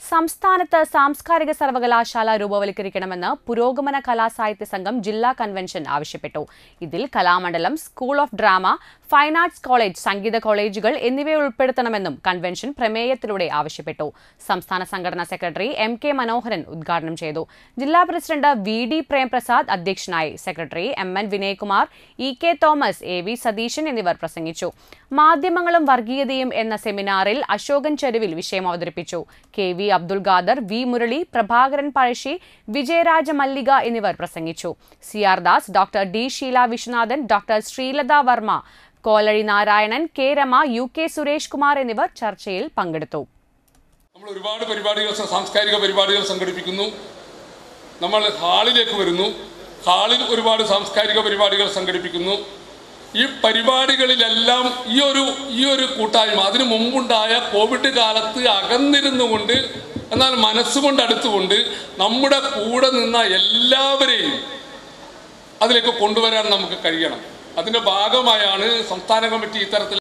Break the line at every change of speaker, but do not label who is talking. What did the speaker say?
സംസ്ഥാനത്ത് സാംസ്കാരിക സർവകലാശാല രൂപവൽക്കരിക്കണമെന്ന് പുരോഗമന കലാസാഹിത്യ സംഘം ജില്ലാ കൺവെൻഷൻ ആവശ്യപ്പെട്ടു ഇതിൽ Kalamandalam school of drama fine arts college സംഗീത കോളേജുകൾ എന്നിവയെ ഉൾപ്പെടുത്തണമെന്നും കൺവെൻഷൻ പ്രമേയത്തിലൂടെ ആവശ്യപ്പെട്ടു സംസ്ഥാന സംഘടനാ സെക്രട്ടറി എം കെ മനോഹരൻ ഉദ്ഘാടനം ചെയ്തു ജില്ലാ പ്രസിഡന്റ് വി ഡി പ്രേംപ്രസാദ് അധ്യക്ഷനായി secretary M N Vinayakumar E K Thomas A V Satheesan എന്നിവർ പ്രസംഗിച്ചു മാധ്യമങ്ങളും വർഗീയതയും എന്ന സെമിനാറിൽ അശോകൻ ചെരുവിൽ വിഷയം അവതരിപ്പിച്ചു K V Abdul Khader V Murali Prabhakaran Pazhassi Vijayaraja Mallika എന്നിവർ പ്രസംഗിച്ചു C R Das doctor D Sheela Viswanathan doctor Sreelatha Varma Kolazhi Narayanan K Rama U K Suresh Kumar എന്നിവർ ചർച്ചയിൽ പങ്കെടുത്തു
നമ്മൾ ഒരുപാട് പരിപാടികൾ സ- സാംസ്കാരിക പരിപാടികൾ സംഘടിപ്പിക്കുന്നു നമ്മൾ ഹാളിലേക്ക് വരുന്നു ഹാളിൽ ഒരുപാട് സാംസ്കാരിക പരിപാടികൾ സംഘടിപ്പിക്കുന്നു ഈ പരിപാടികളിലെല്ലാം ഈ ഒരു ഈ ഒരു കൂട്ടായ്മ അതിനു മുമ്പുണ്ടായ കോവിഡ് കാലത്ത് അകന്നിരുന്നുകൊണ്ട് എന്നാൽ മനസ്സുകൊണ്ട് അടുത്തുകൊണ്ട് നമ്മുടെ കൂടെ നിന്ന എല്ലാവരെയും അതിലേക്ക് കൊണ്ടുവരാൻ നമുക്ക് കഴിയണം അതിൻ്റെ ഭാഗമായാണ് സംസ്ഥാന കമ്മിറ്റി ഇത്തരത്തിൽ